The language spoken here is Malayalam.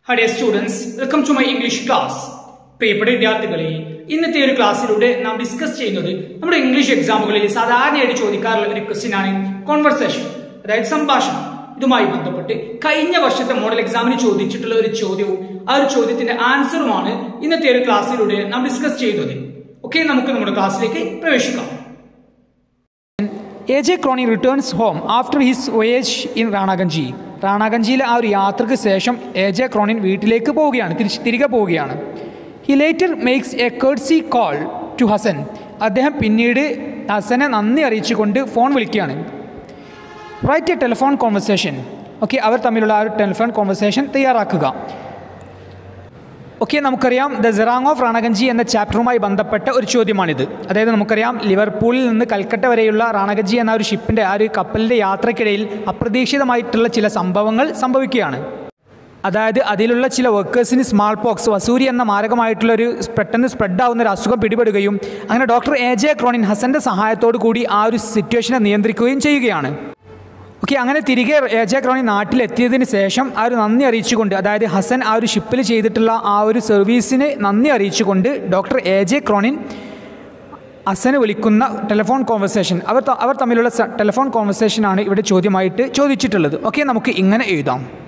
Hi dear students, welcome to my English class. പ്രിയപ്പെട്ട വിദ്യാർത്ഥികളെ ഇന്നത്തെ ഒരു ക്ലാസ്സിലൂടെ നാം ഡിസ്കസ് ചെയ്യുന്നത് നമ്മുടെ ഇംഗ്ലീഷ് എക്സാമുകളിൽ സാധാരണയായിട്ട് ചോദിക്കാറുള്ള ഒരു ക്വസ്റ്റ്യൻ ആണ് കോൺവെർസേഷൻ അതായത് സംഭാഷണം ഇതുമായി ബന്ധപ്പെട്ട് കഴിഞ്ഞ വർഷത്തെ മോഡൽ എക്സാമിന് ചോദിച്ചിട്ടുള്ള ഒരു ചോദ്യവും ആ ഒരു ചോദ്യത്തിന്റെ ആൻസറുമാണ് ഇന്നത്തെ ഒരു ക്ലാസ്സിലൂടെ നാം ഡിസ്കസ് ചെയ്യുന്നത് ഓക്കെ നമുക്ക് നമ്മുടെ ക്ലാസ്സിലേക്ക് പ്രവേശിക്കാം A J Cronin returns home after his voyage in Ranaganji റാണാഗഞ്ചിയിലെ ആ ഒരു യാത്രയ്ക്ക് ശേഷം എ ജെ ക്രോണിൻ വീട്ടിലേക്ക് പോവുകയാണ് തിരിച്ച് തിരികെ പോവുകയാണ് he later makes a courtesy call to Hasan അദ്ദേഹം പിന്നീട് ഹസനെ നന്ദി അറിയിച്ചുകൊണ്ട് ഫോൺ വിളിക്കുകയാണ് write a telephone conversation okay അവർ തമ്മിലുള്ള ആ ഒരു ടെലിഫോൺ കോൺവെർസേഷൻ തയ്യാറാക്കുക ഓക്കെ നമുക്കറിയാം ദ സിറാങ് ഓഫ് റാണഗഞ്ചി എന്ന ചാപ്റ്ററുമായി ബന്ധപ്പെട്ട ഒരു ചോദ്യമാണിത് അതായത് നമുക്കറിയാം ലിവർപൂളിൽ നിന്ന് കൽക്കട്ട വരെയുള്ള റാണഗഞ്ചി എന്ന ഒരു ഷിപ്പിൻ്റെ ആ ഒരു കപ്പലിൻ്റെ യാത്രക്കിടയിൽ അപ്രതീക്ഷിതമായിട്ടുള്ള ചില സംഭവങ്ങൾ സംഭവിക്കുകയാണ് അതായത് അതിലുള്ള ചില വർക്കേഴ്സിന് സ്മാൾ പോക്സ് വസൂരി എന്ന മാരകമായിട്ടുള്ള ഒരു പെട്ടെന്ന് സ്പ്രെഡ് ആവുന്ന ഒരു അസുഖം പിടിപെടുകയും അങ്ങനെ ഡോക്ടർ എ ജെ ക്രോണിൻ ഹസൻ്റെ സഹായത്തോടു കൂടി ആ ഒരു സിറ്റുവേഷനെ നിയന്ത്രിക്കുകയും ചെയ്യുകയാണ് ഓക്കെ അങ്ങനെ തിരികെ എ ജെ ക്രോണി നാട്ടിലെത്തിയതിന് ശേഷം ആ ഒരു നന്ദി അറിയിച്ചുകൊണ്ട് അതായത് ഹസൻ ആ ഒരു ഷിപ്പിൽ ചെയ്തിട്ടുള്ള ആ ഒരു സർവീസിന് നന്ദി അറിയിച്ചുകൊണ്ട് ഡോക്ടർ എ ജെ ക്രോണിൻ ഹസന് വിളിക്കുന്ന ടെലിഫോൺ കോൺവെർസേഷൻ അവർ ത- അവർ തമ്മിലുള്ള സ- ടെലിഫോൺ കോൺവെർസേഷനാണ് ഇവിടെ ചോദ്യമായിട്ട് ചോദിച്ചിട്ടുള്ളത് ഓക്കെ നമുക്ക് ഇങ്ങനെ എഴുതാം